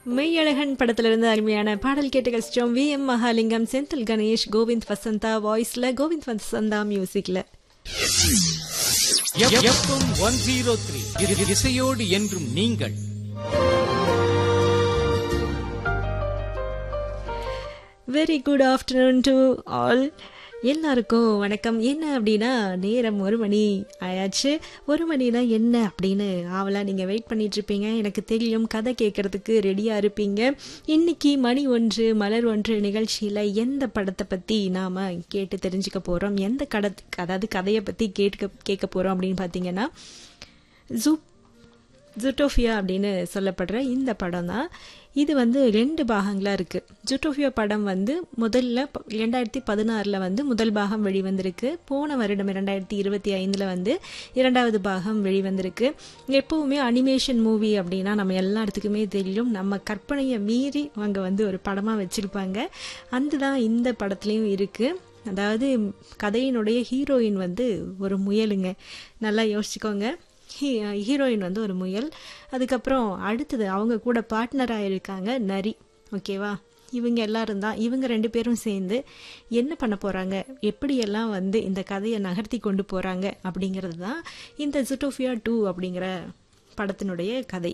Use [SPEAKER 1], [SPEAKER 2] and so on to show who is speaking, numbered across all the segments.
[SPEAKER 1] மெய்யழகன் படத்திலிருந்து அருமையான பாடல் கேட்டு கழிச்சிட்டோம் வி எம் மகாலிங்கம் செந்தில் கணேஷ் கோவிந்த் வசந்தா வாய்ஸ்ல கோவிந்த் வசந்தா மியூசிக்ல
[SPEAKER 2] எஃப்எம் ஒன் ஜீரோ த்ரீ இசையோடு என்றும் நீங்கள்
[SPEAKER 1] very good afternoon to all எல்லாருக்கும் வணக்கம் என்ன அப்படின்னா நேரம் ஒரு மணி ஆயாச்சு ஒரு மணினா என்ன அப்படின்னு ஆவலா நீங்கள் வெயிட் பண்ணிட்டு இருப்பீங்க எனக்கு தெரியும் கதை கேட்கறதுக்கு ரெடியாக இருப்பீங்க இன்னைக்கு மணி ஒன்று மலர் ஒன்று நிகழ்ச்சியில் எந்த படத்தை பற்றி நாம் கேட்டு தெரிஞ்சுக்க போகிறோம் எந்த கட அதாவது கதையை பற்றி கேட்க கேட்க போகிறோம் அப்படின்னு பார்த்தீங்கன்னா ஜூ ஜுட்டோஃபியா அப்படின்னு சொல்லப்படுற இந்த படம் தான் இது வந்து ரெண்டு பாகங்களாக இருக்குது ஜுட்டோஃபியா படம் வந்து முதல்ல ப- இரண்டாயிரத்தி பதினாறில் வந்து முதல் பாகம் வெளிவந்திருக்கு போன வருடம் இரண்டாயிரத்தி இருபத்தி ஐந்தில் வந்து இரண்டாவது பாகம் வெளிவந்திருக்கு எப்போவுமே அனிமேஷன் மூவி அப்படின்னா நம்ம எல்லா இடத்துக்குமே தெரியும் நம்ம கற்பனையை மீறி அவங்க வந்து ஒரு படமாக வச்சுருப்பாங்க அந்த தான் இந்த படத்துலேயும் இருக்குது அதாவது கதையினுடைய ஹீரோயின் வந்து ஒரு முயலுங்க நல்லா யோசிச்சுக்கோங்க ஹீ ஹீரோயின் வந்து ஒரு முயல் அதுக்கப்புறம் அடுத்தது அவங்க கூட பார்ட்னராக இருக்காங்க நரி ஓகேவா இவங்க எல்லாரும் தான் இவங்க ரெண்டு பேரும் சேர்ந்து என்ன பண்ண போகிறாங்க எப்படியெல்லாம் வந்து இந்த கதையை நகர்த்தி கொண்டு போகிறாங்க அப்படிங்கிறது தான் இந்த ஜுட்டோஃபியா டூ அப்படிங்கிற படத்தினுடைய கதை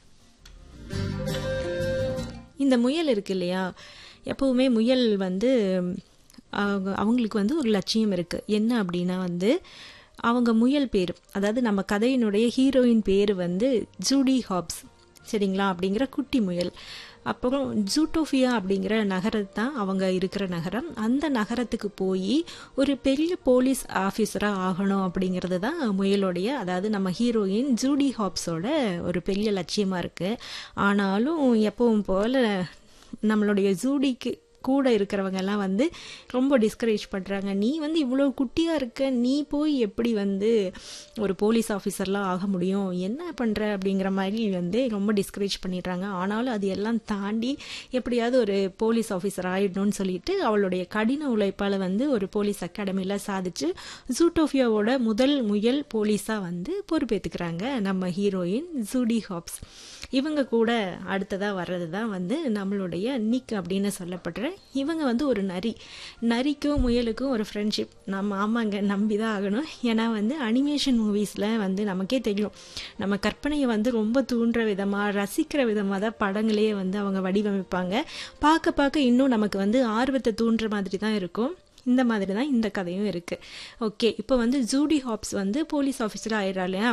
[SPEAKER 1] இந்த முயல் இருக்கு இல்லையா எப்பவுமே முயல் வந்து அவங்க அவங்களுக்கு வந்து ஒரு லட்சியம் இருக்கு என்ன அப்படின்னா வந்து அவங்க முயல் பேர் அதாவது நம்ம கதையினுடைய ஹீரோயின் பேர் வந்து ஜூடி ஹாப்ஸ் சரிங்களா அப்படிங்கிற குட்டி முயல் அப்புறம் ஜூட்டோஃபியா அப்படிங்கிற நகரம் தான் அவங்க இருக்கிற நகரம் அந்த நகரத்துக்கு போய் ஒரு பெரிய போலீஸ் ஆஃபீஸராக ஆகணும் அப்படிங்கிறது தான் முயலோடைய அதாவது நம்ம ஹீரோயின் ஜூடி ஹாப்ஸோட ஒரு பெரிய லட்சியமாக இருக்குது ஆனாலும் எப்பவும் போல் நம்மளுடைய ஜூடிக்கு கூட இருக்கிறவங்க எல்லாம் வந்து ரொம்ப டிஸ்கரேஜ் பண்ணுறாங்க நீ வந்து இவ்வளோ குட்டியாக இருக்க நீ போய் எப்படி வந்து ஒரு போலீஸ் ஆஃபீஸர்லாம் ஆக முடியும் என்ன பண்ணுற அப்படிங்கிற மாதிரி வந்து ரொம்ப டிஸ்கரேஜ் பண்ணிடுறாங்க ஆனாலும் அது எல்லாம் தாண்டி எப்படியாவது ஒரு போலீஸ் ஆஃபீஸர் ஆயிடணும்னு சொல்லிட்டு அவளுடைய கடின உழைப்பால் வந்து ஒரு போலீஸ் அகாடமியில் சாதிச்சு ஜூட்டோஃபியாவோட முதல் முயல் போலீஸாக வந்து பொறுப்பேற்றுக்கிறாங்க நம்ம ஹீரோயின் ஜூடி ஹாப்ஸ் இவங்க கூட அடுத்ததாக வர்றது தான் வந்து நம்மளுடைய நிக் அப்படின்னு சொல்லப்படுற இவங்க வந்து ஒரு நரி நரிக்கும் முயலுக்கும் ஒரு ஃப்ரெண்ட்ஷிப் நம்ம ஆமாங்க நம்பி தான் ஆகணும் ஏன்னா வந்து அனிமேஷன் மூவிஸில் வந்து நமக்கே தெரியும் நம்ம கற்பனையை வந்து ரொம்ப தூண்டுற விதமாக ரசிக்கிற விதமாக தான் படங்களையே வந்து அவங்க வடிவமைப்பாங்க பார்க்க பார்க்க இன்னும் நமக்கு வந்து ஆர்வத்தை தூண்டுற மாதிரி தான் இருக்கும் இந்த மாதிரி தான் இந்த கதையும் இருக்குது ஓகே இப்போ வந்து ஜூடி ஹாப்ஸ் வந்து போலீஸ் ஆஃபீஸராக ஆயிடுறா இல்லையா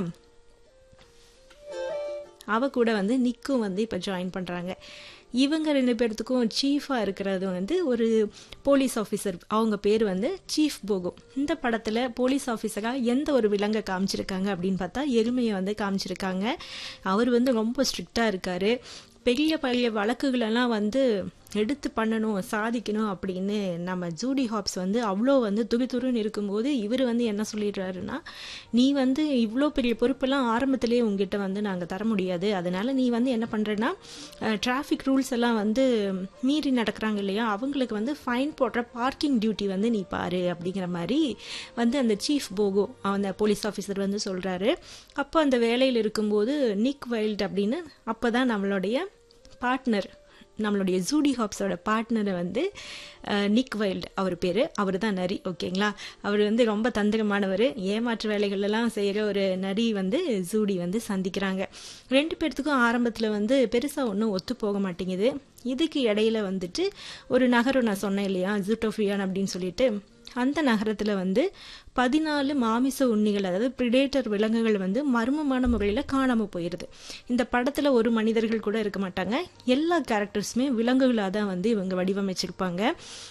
[SPEAKER 1] அவ கூட வந்து நிக்கும் வந்து இப்போ ஜாயின் பண்ணுறாங்க இவங்க ரெண்டு பேர்த்துக்கும் சீஃபாக இருக்கிறது வந்து ஒரு போலீஸ் ஆஃபீஸர் அவங்க பேர் வந்து சீஃப் போகோ இந்த படத்தில் போலீஸ் ஆஃபீஸராக எந்த ஒரு விலங்கை காமிச்சிருக்காங்க அப்படின்னு பார்த்தா எருமையை வந்து காமிச்சிருக்காங்க அவர் வந்து ரொம்ப ஸ்ட்ரிக்டாக இருக்காரு பெரிய பெரிய வழக்குகளெல்லாம் வந்து எடுத்து பண்ணணும் சாதிக்கணும் அப்படின்னு நம்ம ஜூடி ஹாப்ஸ் வந்து அவ்வளோ வந்து துரு துருன்னு இருக்கும்போது இவர் வந்து என்ன சொல்லிடுறாருன்னா நீ வந்து இவ்வளோ பெரிய பொறுப்பெல்லாம் ஆரம்பத்திலேயே உங்ககிட்ட வந்து நாங்கள் தர முடியாது அதனால நீ வந்து என்ன பண்ணுறேன்னா டிராஃபிக் ரூல்ஸ் எல்லாம் வந்து மீறி நடக்கிறாங்க இல்லையா அவங்களுக்கு வந்து ஃபைன் போடுற பார்க்கிங் டியூட்டி வந்து நீ பாரு அப்படிங்கிற மாதிரி வந்து அந்த சீஃப் போகோ அந்த போலீஸ் ஆஃபீஸர் வந்து சொல்கிறாரு அப்போ அந்த வேலையில் இருக்கும்போது நிக் வைல்ட் அப்படின்னு அப்போ தான் நம்மளுடைய பார்ட்னர் நம்மளுடைய ஜூடி ஹாப்ஸோட பார்ட்னரை வந்து அஹ், நிக் வைல்டு அவர் பேர் அவர் தான் நரி ஓகேங்களா அவர் வந்து ரொம்ப தந்திரமானவர் ஏமாற்று வேலைகளெல்லாம் செய்கிற ஒரு நரி வந்து ஜூடி வந்து சந்திக்கிறாங்க ரெண்டு பேர்த்துக்கும் ஆரம்பத்தில் வந்து பெருசாக ஒன்றும் ஒத்து போக மாட்டேங்குது இதுக்கு இடையில வந்துட்டு ஒரு நகரம் நான் சொன்னேன் இல்லையா ஜூட்டோஃபியான் அப்படின்னு சொல்லிட்டு அந்த நகரத்தில் வந்து பதினாலு மாமிச உண்ணிகள் அதாவது பிரிடேட்டர் விலங்குகள் வந்து மர்மமான முறையில் காணாமல் போயிடுது இந்த படத்தில் ஒரு மனிதர்கள் கூட இருக்க மாட்டாங்க எல்லா கேரக்டர்ஸுமே விலங்குகளாக தான் வந்து இவங்க வடிவமைச்சிருப்பாங்க